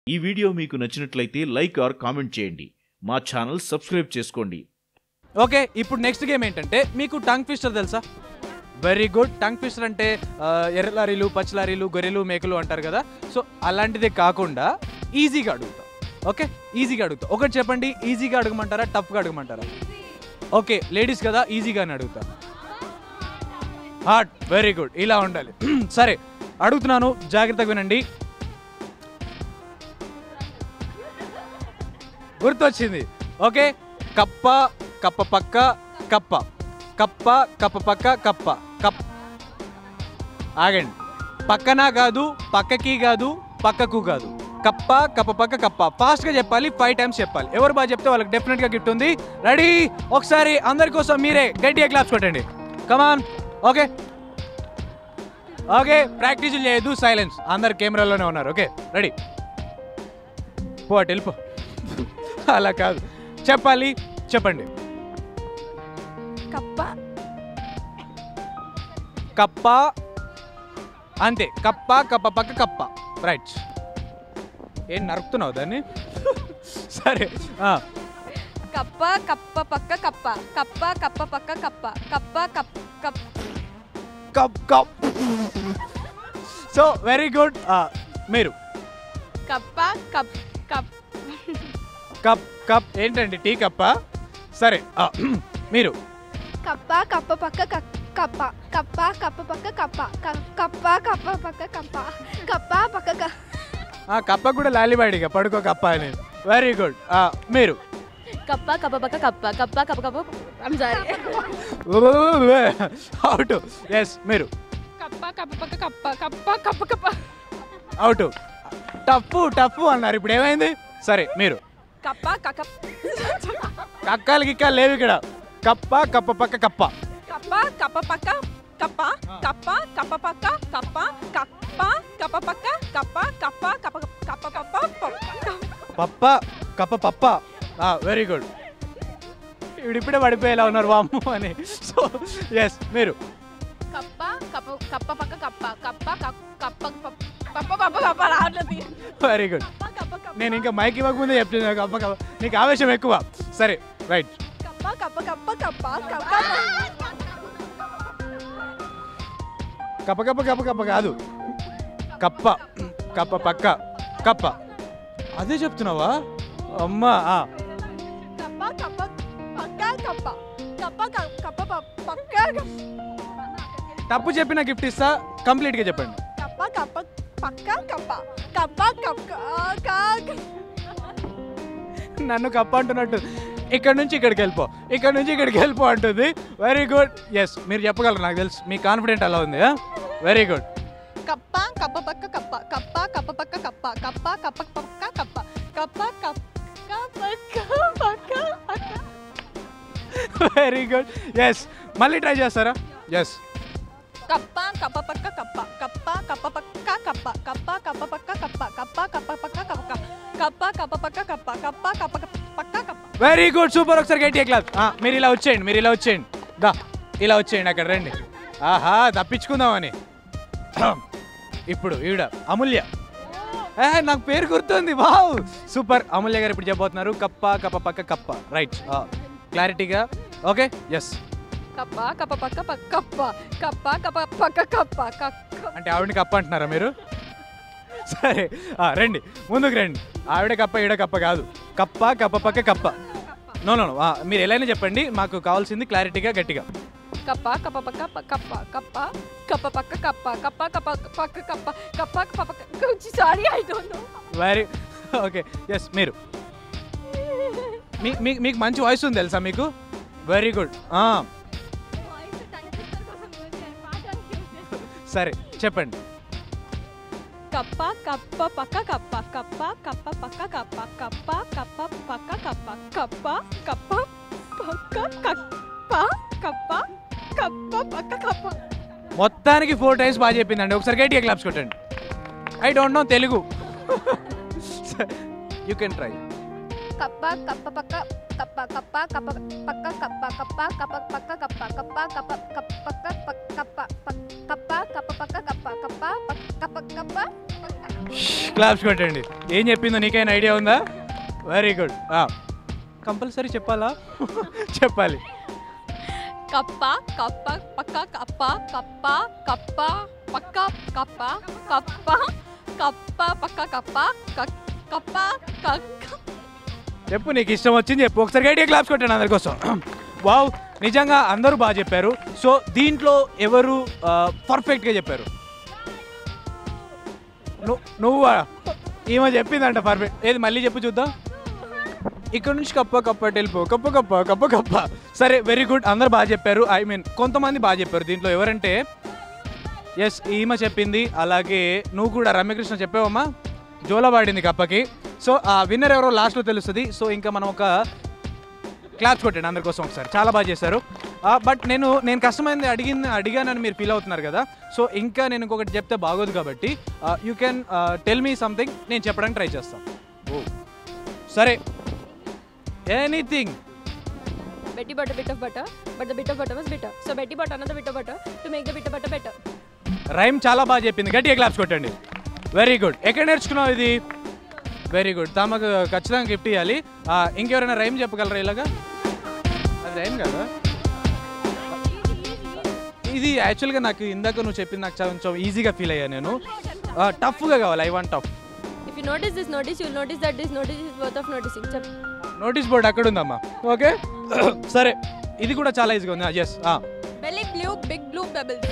ఈ వీడియో మీకు నచ్చినట్లయితే లైక్ ఆర్ కామెంట్ చేయండి మా ఛానల్ సబ్స్క్రైబ్ చేసుకోండి ఓకే ఇప్పుడు నెక్స్ట్ గేమ్ ఏంటంటే మీకు టంగ్ ఫిస్టర్ తెలుసా వెరీ గుడ్ టంగ్ ఫిస్టర్ అంటే ఆ, ఎర్ర లారీలు పచ్చి లారీలు గొర్రెలు మేకలు అంటారు కదా సో అలాంటిదే కాకుండా ఈజీగా అడుగుతా ఓకే ఈజీగా అడుగుతా ఒకటి చెప్పండి ఈజీగా అడగమంటారా టఫ్గా అడగమంటారా ఓకే లేడీస్ కదా ఈజీగానే అడుగుతా హార్ట్ వెరీ గుడ్ ఇలా ఉండాలి సరే అడుగుతున్నాను జాగ్రత్తగా వినండి గుర్తొచ్చింది ఓకే కప్ప కప్ప పక్క కప్ప కప్ప కప్ప పక్క కప్ప కప్ ఆగండి పక్కన కాదు పక్కకి కాదు పక్కకు కాదు కప్ప కప్ప పక్క కప్ప ఫాస్ట్గా చెప్పాలి ఫైవ్ టైమ్స్ చెప్పాలి ఎవరు బాగా చెప్తే వాళ్ళకి డెఫినెట్గా గిఫ్ట్ ఉంది రెడీ ఒకసారి అందరి కోసం మీరే గట్టిగా క్లాప్స్ కొట్టండి కమాన్ ఓకే ఓకే ప్రాక్టీస్ చేయదు సైలెన్స్ అందరు కెమెరాలోనే ఉన్నారు ఓకే రెడీ పో అటు వెళ్ళిపో అలా కాదు చెప్పాలి చెప్పండి కప్ప కప్ప అంతే కప్ప కప్ప పక్క కప్ప రైట్ ఏం నరుకుతున్నావు దాన్ని సరే ఆ, కప్ప కప్ప పక్క కప్ప కప్ప కప్ప పక్క కప్ప కప్ప cup cup cup cup so very good మీరు కప్ప కప్ కప్ కప్ కప్ ఏంటండి టీ కప్ప సరే ఆ, మీరు కప్ప కప్ప పక్క కప్- కప్ప కప్ప కప్ప పక్క కప్ప క- కప్ప కప్ప పక్క కప్ప కప్ప పక్క క- ఆ కప్ప కూడా లాలిబాడిగా పడుకో కప్ప అని వెరీ గుడ్ మీరు కప్ప కప్ప పక్క కప్ప కప్ప కప్ప కప్ప ఐమ్ సారీ అవుట్ ఎస్ మీరు కప్ప కప్ప పక్క కప్ప కప్ప కప్ప కప్ప అవుట్ టఫ్ టఫ్ అన్నారు ఇప్పుడు ఏమైంది సరే మీరు కప్ప కక్క కక్కలు గిక్కలు లేవు ఇక్కడ కప్ప కప్ప పక్క కప్ప కప్ప కప్ప పక్క కప్ప కప్ప కప్ప పక్క కప్ప కప్ప కప్ప పక్క కప్ప కప్ప కప్ప కప్ప కప్ప పప్ప కప్ప పప్ప వెరీ గుడ్ ఇప్పుడు ఇప్పుడే పడిపోయేలా ఉన్నారు వామ్ము అని సో ఎస్ మీరు కప్ప కప్ప కప్ప పక్క కప్ప కప్ప కప్ప కప్ప పప్ప పప్ప రావట్లేదు వెరీ గుడ్ కప్ప కప్ప కప్ప నేను ఇంకా మైక్ ఇవ్వకముందే చెప్తున్నా కప్ప కప్ప నీకు ఆవేశం ఎక్కువ సరే రైట్ కప్ప కప్ప కప్ప కప్ప కప్ప కప్ప కప్ప కప్ప కప్ప కాదు కప్ప కప్ప పక్క కప్ప అదే చెప్తున్నావా అమ్మా ఆ. కప్ప కప్ప పక్క కప్ప కప్ప కప్ప పక్క తప్పు చెప్పిన గిఫ్ట్ ఇస్తా కంప్లీట్గా చెప్పండి కప్ప కప్ప పక్క కప్ప కప్ప కప్ప నన్ను కప్ప అంటున్నట్టు ఇక్కడ నుంచి ఇక్కడికి వెళ్ళిపో ఇక్కడ నుంచి ఇక్కడికి వెళ్ళిపో అంటుంది వెరీ గుడ్ ఎస్ మీరు చెప్పగలరు నాకు తెలుసు మీ కాన్ఫిడెంట్ అలా ఉంది వెరీ గుడ్ కప్ప కప్ప పక్క కప్ప కప్ప కప్ప పక్క కప్ప కప్ప కప్ప పక్క కప్ప కప్ప కప్ప పక్క పక్క పక్క వెరీ గుడ్ ఎస్ మళ్ళీ ట్రై చేస్తారా ఎస్ కప్ప కప్ప పక్క కప్ప కప్ప కప్ప పక్క కప్ప కప్ప కప్ప పక్క కప్ప కప్ప కప్ప పక్క కప్ప కప్ప కప్ప పక్క కప్ప కప్ప కప్ప పక్క కప్ప వెరీ గుడ్ సూపర్ ఒకసారి గట్టి క్లాస్ మీరు ఇలా వచ్చేయండి మీరు ఇలా వచ్చేయండి దా ఇలా వచ్చేయండి అక్కడ రండి ఆహా తప్పించుకుందామని ఇప్పుడు ఈవిడ అమూల్య ఏ నాకు పేరు గుర్తుంది వావ్ సూపర్ అమూల్య గారు ఇప్పుడు చెప్పబోతున్నారు కప్ప కప్ప పక్క కప్ప రైట్ క్లారిటీగా ఓకే ఎస్ కప్ప కప్ప పక్క పక్క కప్ప కప్ప కప్ప పక్క కప్ప కక్క అంటే ఆవిడని కప్ప అంటున్నారా మీరు సరే ఆ, రండి ముందుకు రండి ఆవిడ కప్ప ఈవిడ కప్ప కాదు కప్ప కప్ప పక్క కప్ప నో నో మీరు ఎలా అయినా చెప్పండి మాకు కావాల్సింది క్లారిటీగా గట్టిగా కప్ప కప్ప పక్క ప- కప్ప కప్ప కప్ప పక్క కప్ప కప్ప కప్ప పక్క కప్ప కప్ప కప్ప పక్క sorry I don't know very okay yes మీరు మీ మీ- మీకు మంచి వాయిస్ ఉంది తెలుసా మీకు వెరీ గుడ్ సరే చెప్పండి కప్ప కప్ప పక్క కప్ప కప్ప కప్ప పక్క కప్ప కప్ప కప్ప పక్క కప్ప కప్ప కప్ప పక్క కప్ప కప్ప కప్ప పక్క కప్ప మొత్తానికి ఫోర్ టైమ్స్ బాగా చెప్పిందండి ఒకసారి గట్టిగా క్లాప్స్ కొట్టండి I don't know Telugu you can try కప్ప కప్ప పక్క కప్ప కప్ప కప్ప పక్క కప్ప కప్ప కప్ప పక్క కప్ప కప్ప కప్ప కప్ప పక్క పక్క కప్ప పక్- కప్ప కప్ప పక్క కప్ప కప్ప పక్- కప్ప కప్ప క్లాప్స్ కొట్టండి ఏం చెప్పిందో నీకైనా ఐడియా ఉందా వెరీ గుడ్ కంపల్సరీ చెప్పాలా చెప్పాలి కప్ప కప్ప పక్క కప్ప కప్ప కప్ప పక్క కప్ప కప్ప కప్ప పక్క కప్ప క- కప్ప కక్క చెప్పు నీకు ఇష్టం వచ్చింది చెప్పు ఒకసారి గట్టిగా క్లాప్స్ కొట్టాను అందరి కోసం వావ్ నిజంగా అందరూ బాగా చెప్పారు సో దీంట్లో ఎవరు పర్ఫెక్ట్గా చెప్పారు ను- నువ్వా ఈమె చెప్పిందంట పర్ఫెక్ట్ ఏది మళ్ళీ చెప్పు చూద్దాం ఇక్కడ నుంచి కప్ప కప్ప అటు వెళ్ళిపో కప్ప కప్ప కప్ప కప్ప సరే వెరీ గుడ్ అందరు బాగా చెప్పారు ఐ మీన్ కొంతమంది బాగా చెప్పారు దీంట్లో ఎవరంటే ఎస్ ఈమె చెప్పింది అలాగే నువ్వు కూడా రమ్యకృష్ణ చెప్పావమ్మా జోల పాడింది కప్పకి సో ఆ విన్నర్ ఎవరో లాస్ట్లో తెలుస్తుంది సో ఇంకా మనం ఒక క్లాప్స్ కొట్టండి అందరి కోసం ఒకసారి చాలా బాగా చేశారు బట్ నేను నేను కష్టమైంది అడిగింది అడిగానని మీరు ఫీల్ అవుతున్నారు కదా సో ఇంకా నేను ఇంకొకటి చెప్తే బాగోదు కాబట్టి you can tell me something నేను చెప్పడానికి ట్రై చేస్తాను ఓ సరే anything Betty bought a bit of butter, but the bit of butter was bitter. So Betty bought another bit of butter to make the bit of butter better. Rhyme చాలా బాగా చెప్పింది గట్టిగా claps కొట్టండి very good ఎక్కడ నేర్చుకున్నావు ఇది very good తమకు ఖచ్చితంగా గిఫ్ట్ ఇవ్వాలి ఆ, ఇంకెవరైనా రైమ్ చెప్పగలరా ఇలాగా అది రైమ్ కదా ఇది యాక్చువల్గా నాకు ఇందాక నువ్వు చెప్పింది నాకు చాలా కొంచెం ఈజీగా ఫీల్ అయ్యా నేను టఫ్గా కావాలి I want tough If you notice this notice, you'll notice that this notice is worth of noticing. Chap. Notice board అక్కడ ఉందమ్మా ఓకే సరే ఇది కూడా చాలా ఈజీగా ఉంది yes Belly blue, big blue bubbles.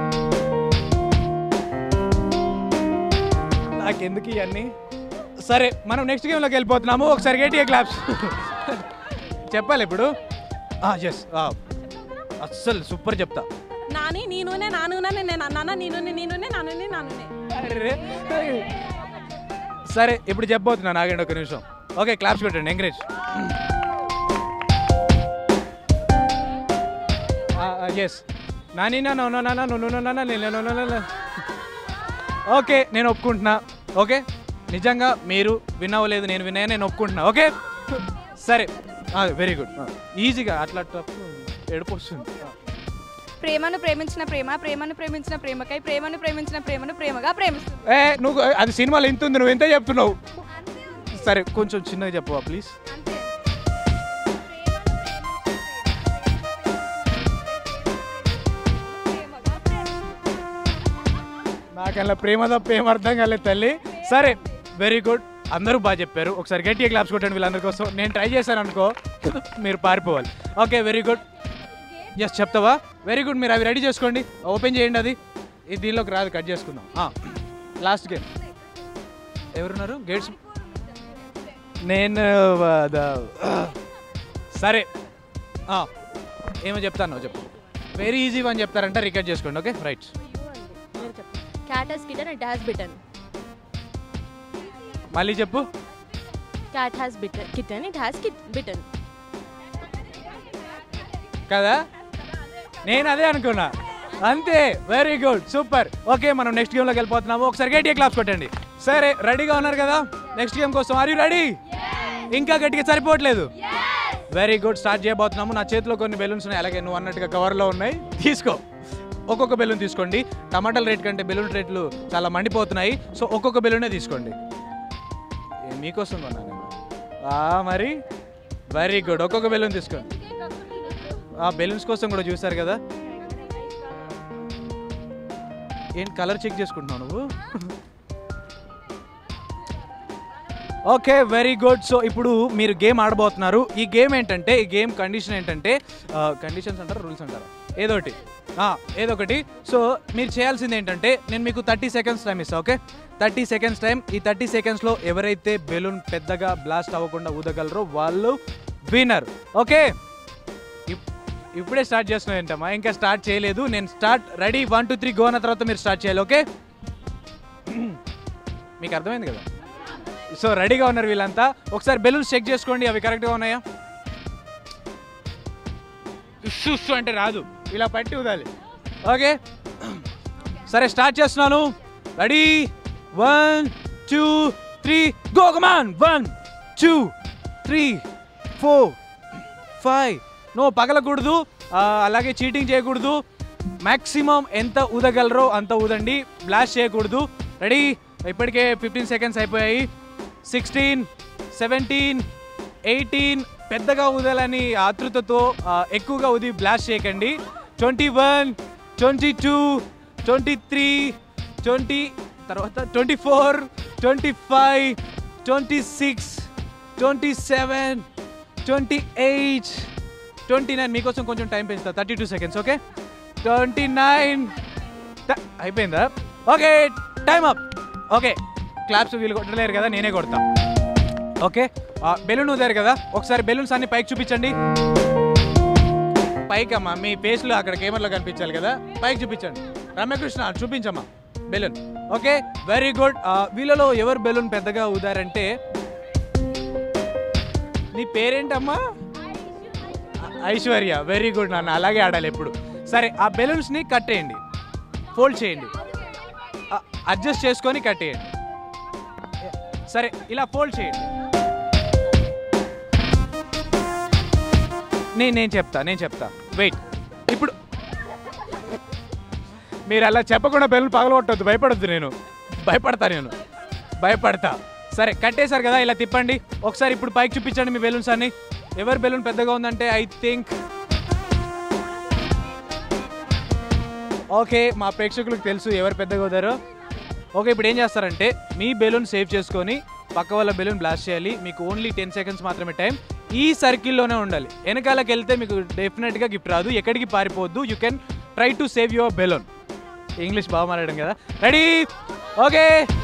నాకెందుకు ఇవన్నీ సరే మనం నెక్స్ట్ గేమ్లోకి వెళ్ళిపోతున్నాము ఒకసారి గట్టిగా క్లాప్స్ చెప్పాలి ఇప్పుడు ఎస్ అస్సలు సూపర్ చెప్తా నాని నీ నూనె నా నూనె నేను నాన్న నీ నూనె నీ నూనె నా నూనె నా నూనె అరెరే. సరే ఇప్పుడు చెప్పబోతున్నాను ఆగండి ఒక నిమిషం ఓకే క్లాప్స్ పెట్టండి ఎంకరేజ్ ఎస్ నాని నా నో నో నాన్న నో నో నాన్న నేను నో నో ఓకే నేను ఒప్పుకుంటున్నా ఓకే నిజంగా మీరు వినవలేదు నేను విన్నా నేను ఒప్పుకుంటున్నా ఓకే సరే వెరీ గుడ్ ఈజీగా అట్లా టఫ్ ఏడుపు వస్తుంది ప్రేమను ప్రేమించిన ప్రేమ ప్రేమను ప్రేమించిన ప్రేమకై ప్రేమను ప్రేమించిన ప్రేమను ప్రేమగా ప్రేమిస్తుంది ఏ నువ్వు అది సినిమాలో ఎంత ఉంది నువ్వు ఎంత చెప్తున్నావు సరే కొంచెం చిన్నగా చెప్పవా ప్లీజ్ అంతే నాకల్లా ప్రేమ తప్ప ఏం అర్థం కాలేదు తల్లి సరే వెరీ గుడ్ అందరూ బాగా చెప్పారు ఒకసారి గట్టిగా క్లాప్స్ కొట్టండి వీళ్ళందరి కోసం నేను ట్రై చేశాను అనుకో మీరు పారిపోవాలి ఓకే వెరీ గుడ్ ఎస్ చెప్తావా వెరీ గుడ్ మీరు అవి రెడీ చేసుకోండి ఓపెన్ చేయండి అది ఇది దీనిలోకి రాదు కట్ చేసుకుందాం లాస్ట్ గేమ్ ఎవరున్నారు గేట్స్ నేను ఆ, ద- సరే ఆ, ఏమో చెప్తాను చెప్పు వెరీ ఈజీ అని చెప్తారంట రికార్డ్ చేసుకోండి okay right Cat has kitten, it has bitten. మళ్ళీ చెప్పు Cat has bitten. Kitten, it has kit- bitten. కదా నేను అదే అనుకున్నా అంతే వెరీ గుడ్ సూపర్ ఓకే మనం నెక్స్ట్ గేమ్లోకి వెళ్ళిపోతున్నాము ఒకసారి గట్టిగా క్లాప్స్ కొట్టండి సరే రెడీగా ఉన్నారు కదా నెక్స్ట్ గేమ్ కోసం ఆర్ యూ రెడీ ఇంకా గట్టిగా సరిపోవట్లేదు వెరీ గుడ్ స్టార్ట్ చేయబోతున్నాము నా చేతిలో కొన్ని బెలూన్స్ ఉన్నాయి అలాగే నువ్వు అన్నట్టుగా కవర్లో ఉన్నాయి తీసుకో ఒక్కొక్క బెలూన్ తీసుకోండి టమాటాల రేట్ కంటే బెలూన్ రేట్లు చాలా మండిపోతున్నాయి సో ఒక్కొక్క బెలూనే తీసుకోండి ఏ, మీకోసం కొన్నా నేను ఆ, మరి వెరీ గుడ్ ఒక్కొక్క బెలూన్ తీసుకోండి ఆ బెలూన్స్ కోసం కూడా చూసారు కదా ఏంటి కలర్ చెక్ చేసుకుంటున్నావు నువ్వు ఓకే వెరీ గుడ్ సో ఇప్పుడు మీరు గేమ్ ఆడబోతున్నారు ఈ గేమ్ ఏంటంటే ఈ గేమ్ కండిషన్ ఏంటంటే కండిషన్స్ అంటారా రూల్స్ అంటారా ఏదోటి ఆ, ఏదొకటి సో మీరు చేయాల్సింది ఏంటంటే నేను మీకు థర్టీ సెకండ్స్ టైం ఇస్తాను ఓకే థర్టీ సెకండ్స్ టైం ఈ థర్టీ సెకండ్స్లో ఎవరైతే బెలూన్ పెద్దగా బ్లాస్ట్ అవ్వకుండా ఊదగలరో వాళ్ళు విన్నర్ ఓకే ఇప్- ఇప్పుడే స్టార్ట్ చేస్తున్నావు ఏంటమ్మా ఇంకా స్టార్ట్ చేయలేదు నేను start ready one two three go అన్న తర్వాత మీరు స్టార్ట్ చేయాలి ఓకే మీకు అర్థమైంది కదా సో రెడీగా ఉన్నారు వీళ్ళంతా ఒకసారి బెలూన్స్ చెక్ చేసుకోండి అవి కరెక్ట్గా ఉన్నాయా ఉస్సు ఉస్సు అంటే రాదు ఇలా పట్టి ఊదాలి ఓకే సరే స్టార్ట్ చేస్తున్నాను ready one two three go come on one two three four five no పగలకూడదు ఆ, అలాగే చీటింగ్ చేయకూడదు మ్యాక్సిమం ఎంత ఊదగలరో అంత ఊదండి బ్లాస్ట్ చేయకూడదు రెడీ ఇప్పటికే ఫిఫ్టీన్ సెకండ్స్ అయిపోయాయి సిక్స్టీన్ సెవెంటీన్ ఎయిటీన్ పెద్దగా ఊదాలని ఆతృతతో ఆ, ఎక్కువగా ఊది బ్లాస్ట్ చేయకండి twenty one twenty two twenty three twenty తర్వాత twenty four twenty five twenty six twenty seven twenty eight twenty nine మీకోసం కొంచెం టైం పెంచుతా thirty two seconds okay twenty nine అయిపోయిందా okay time up okay claps వీళ్ళు కొట్టలేరు కదా నేనే కొడతా ఓకే బెలూన్ ఊదారు కదా ఒకసారి బెలూన్స్ అన్ని పైకి చూపించండి పైకి అమ్మా మీ ఫేస్లో అక్కడ కెమెరాలో కనిపించాలి కదా పైకి చూపించండి రమ్యకృష్ణ చూపించమ్మా బెలూన్ ఓకే వెరీ గుడ్ వీళ్ళలో ఎవరు బెలూన్ పెద్దగా ఊదారంటే నీ పేరేంటమ్మా ఐశ్వర్య వెరీ గుడ్ నాన్న అలాగే ఆడాలి ఎప్పుడు సరే ఆ బెలూన్స్ని కట్టేయండి ఫోల్డ్ చేయండి అడ్జస్ట్ చేసుకొని కట్టేయండి సరే ఇలా ఫోల్డ్ చేయండి నేను నేను చెప్తా నేను చెప్తా వెయిట్ ఇప్పుడు మీరు అలా చెప్పకుండా బెలూన్ పగలగొట్టద్దు భయపడొద్దు నేను భయపడతా నేను భయపడతా సరే కట్టేశారు కదా ఇలా తిప్పండి ఒకసారి ఇప్పుడు పైకి చూపించండి మీ బెలూన్స్ అన్ని ఎవరి బెలూన్ పెద్దగా ఉందంటే ఐ థింక్ ఓకే మా ప్రేక్షకులకు తెలుసు ఎవరు పెద్దగా అవుతారో ఓకే ఇప్పుడు ఏం చేస్తారంటే మీ బెలూన్ సేవ్ చేసుకొని పక్క వాళ్ళ బెలూన్ బ్లాస్ట్ చేయాలి మీకు ఓన్లీ టెన్ సెకండ్స్ మాత్రమే టైం ఈ సర్కిల్లోనే ఉండాలి వెనకాలకి వెళ్తే మీకు డెఫినెట్గా గిఫ్ట్ రాదు ఎక్కడికి పారిపోవద్దు you can try to save your balloon English బాగా మాట్లాడడం కదా ready okay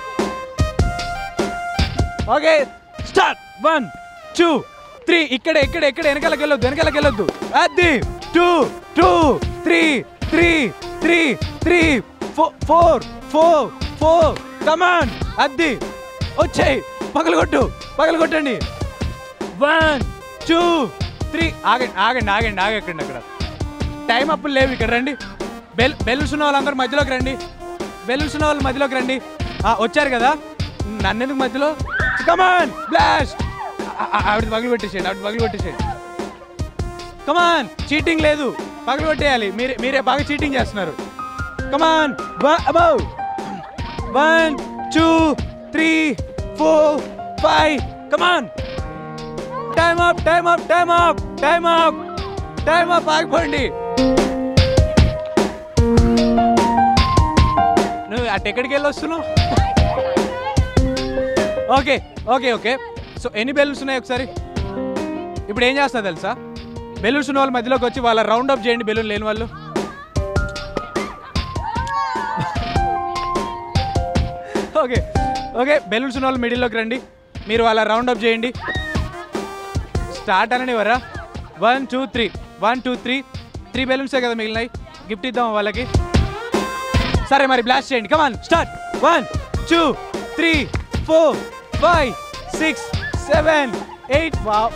okay start one two three ఇక్కడ ఇక్కడ ఇక్కడ వెనకాలకి వెళ్ళొద్దు వెనకాలకి వెళ్ళొద్దు అది two two three three three three four four four come on అద్ది వచ్చాయి పగలగొట్టు పగలగొట్టండి వన్ టూ త్రీ ఆగండి ఆగండి ఆగండి ఆగకండి అక్కడ టైం అప్పులు లేవు ఇక్కడ రండి బెల్ బెల్స్ ఉన్న వాళ్ళందరూ మధ్యలోకి రండి బెల్స్ ఉన్న వాళ్ళు మధ్యలోకి రండి ఆ, వచ్చారు కదా నన్ను ఎందుకు మధ్యలో కమాన్ బ్లాస్ట్ ఆవిడ పగలు పెట్టేసేయండి ఆవిడ పగలు పెట్టేసేయండి కమాన్ చీటింగ్ లేదు పగలు కొట్టేయాలి మీరే మీరే బాగా చీటింగ్ చేస్తున్నారు come on above one two three four five come on time up time up time up time up time up ఆగిపోండి నువ్వు అటు ఎక్కడికి వెళ్ళి వస్తున్నావు ఓకే ఓకే ఓకే సో ఎన్ని బెలూన్స్ ఉన్నాయి ఒకసారి ఇప్పుడు ఏం చేస్తా తెలుసా బెలూన్స్ ఉన్న వాళ్ళ మధ్యలోకి వచ్చి వాళ్ళ రౌండ్ అప్ చేయండి బెలూన్ లేని వాళ్ళు ఓకే ఓకే బెలూన్స్ ఉన్న వాళ్ళు మిడిల్లోకి రండి మీరు వాళ్ళ రౌండ్ అప్ చేయండి స్టార్ట్ అనని వరా one two three one two three three బెలూన్సే కదా మిగిలినాయి గిఫ్ట్ ఇద్దాం వాళ్ళకి సరే మరి బ్లాస్ట్ చేయండి come on start one two three four five six seven eight wow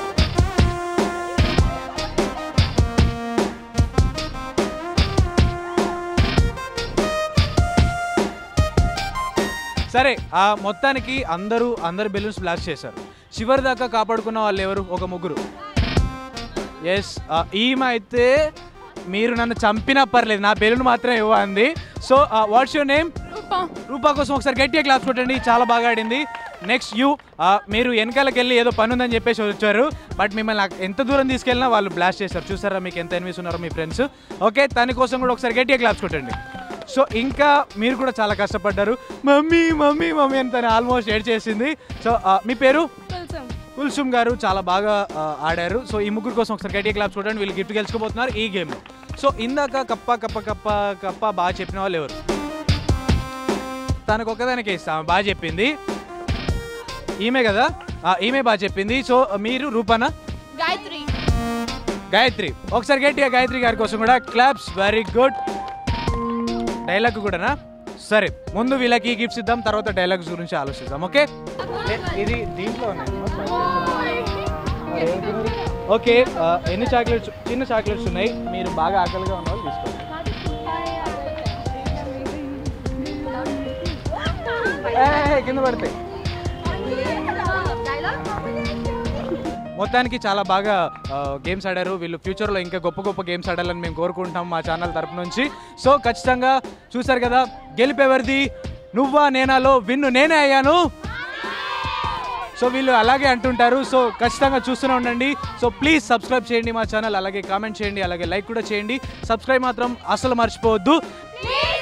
సరే ఆ మొత్తానికి అందరూ అందరు బెలూన్స్ బ్లాస్ట్ చేశారు చివరి దాకా కాపాడుకున్న వాళ్ళు ఎవరు ఒక ముగ్గురు ఎస్ ఈమె అయితే మీరు నన్ను చంపినా పర్లేదు నా బెలూన్ మాత్రం ఇవ్వండి so what's your name Rupa కోసం ఒకసారి గట్టిగా క్లాస్ కొట్టండి చాలా బాగా ఆడింది నెక్స్ట్ యూ మీరు వెనకాలకి వెళ్ళి ఏదో పని ఉందని చెప్పేసి వచ్చారు బట్ మిమ్మల్ని నాకు ఎంత దూరం తీసుకెళ్ళినా వాళ్ళు బ్లాస్ట్ చేశారు చూసారా మీకు ఎంత ఎనిమిస్ ఉన్నారో మీ ఫ్రెండ్స్ ఓకే దాని కోసం కూడా ఒకసారి గట్టిగా క్లాస్ కొట్టండి సో ఇంకా మీరు కూడా చాలా కష్టపడ్డారు మమ్మీ మమ్మీ మమ్మీ అని తను ఆల్మోస్ట్ ఏడ్ చేసింది సో మీ పేరు కొంచెం కుల్సుమ్ గారు చాలా బాగా ఆ, ఆడారు సో ఈ ముగ్గురు కోసం ఒకసారి గట్టిగా క్లాప్స్ చూడండి వీళ్ళు గిఫ్ట్ గెలుచుకోబోతున్నారు ఈ గేమ్ సో ఇందాక కప్ప కప్ప కప్ప కప్ప బాగా చెప్పిన వాళ్ళు ఎవరు తనకు ఒక్కదానికే ఇస్తాం బాగా చెప్పింది ఈమె కదా ఆ, ఈమె బాగా చెప్పింది సో మీరు రూపానా గాయత్రి గాయత్రి ఒకసారి గట్టిగా గాయత్రి గారి కోసం కూడా క్లాప్స్ వెరీ గుడ్ డైలాగ్ కూడానా సరే ముందు వీళ్ళకి గిఫ్ట్స్ ఇద్దాం తర్వాత డైలాగ్స్ గురించి ఆలోచిద్దాం ఓకే ఇది దీంట్లో ఓకే ఆ, ఎన్ని చాక్లెట్స్ చిన్న చాక్లెట్స్ ఉన్నాయి మీరు బాగా ఆకలిగా ఉన్న వాళ్ళు తీసుకోండి ఏయ్, కింద పడతాయి మొత్తానికి చాలా బాగా గేమ్స్ ఆడారు వీళ్ళు ఫ్యూచర్లో ఇంకా గొప్ప గొప్ప గేమ్స్ ఆడాలని మేము కోరుకుంటున్నాం మా ఛానల్ తరపు నుంచి సో ఖచ్చితంగా చూసారు కదా గెలిపేవరిది నువ్వా నేనాలో విన్ను నేనే అయ్యాను సో వీళ్ళు అలాగే అంటుంటారు సో ఖచ్చితంగా చూస్తూనే ఉండండి సో ప్లీజ్ సబ్స్క్రైబ్ చేయండి మా ఛానల్ అలాగే కామెంట్ చేయండి అలాగే లైక్ కూడా చేయండి సబ్స్క్రైబ్ మాత్రం అసలు మర్చిపోవద్దు Please